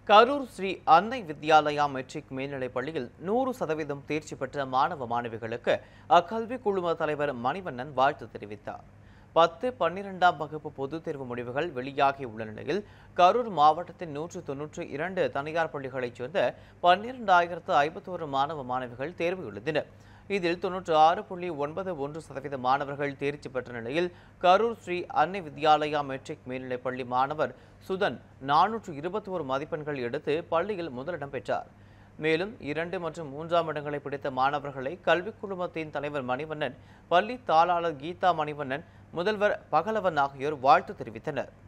கரூர் ஸ்ரீ அன்னை வித்யாலயா மெட்ரிக் மேல்நிலைப் பள்ளியில் நூறு சதவீதம் தேர்ச்சி பெற்ற மாணவ மாணவிகளுக்கு அக்கல்வி குழும தலைவர் மணிவண்ணன் வாழ்த்து தெரிவித்தார் பத்து பன்னிரெண்டாம் வகுப்பு பொதுத் தேர்வு முடிவுகள் வெளியாகியுள்ள நிலையில் கரூர் மாவட்டத்தின் நூற்று தொன்னூற்று இரண்டு தனியார் பள்ளிகளைச் சேர்ந்த பன்னிரெண்டாயிரத்து ஐம்பத்தோரு மாணவ மாணவிகள் தேர்வு எழுதினர் இதில் தொன்னூற்று ஆறு புள்ளி ஒன்பது ஒன்று சதவீத மாணவர்கள் தேர்ச்சி பெற்ற நிலையில் கரூர் ஸ்ரீ அன்னை வித்யாலயா மெட்ரிக் மேல்நிலைப் பள்ளி மாணவர் சுதன் நானூற்று இருபத்தி ஒரு மதிப்பெண்கள் எடுத்து பள்ளியில் முதலிடம் பெற்றார் மேலும் இரண்டு மற்றும் மூன்றாம் இடங்களை பிடித்த மாணவர்களை கல்விக் குழுமத்தின் தலைவர் மணிவண்ணன் பள்ளி தாளாளர் கீதா மணிவண்ணன் முதல்வர் பகலவன் ஆகியோர் வாழ்த்து தெரிவித்தனர்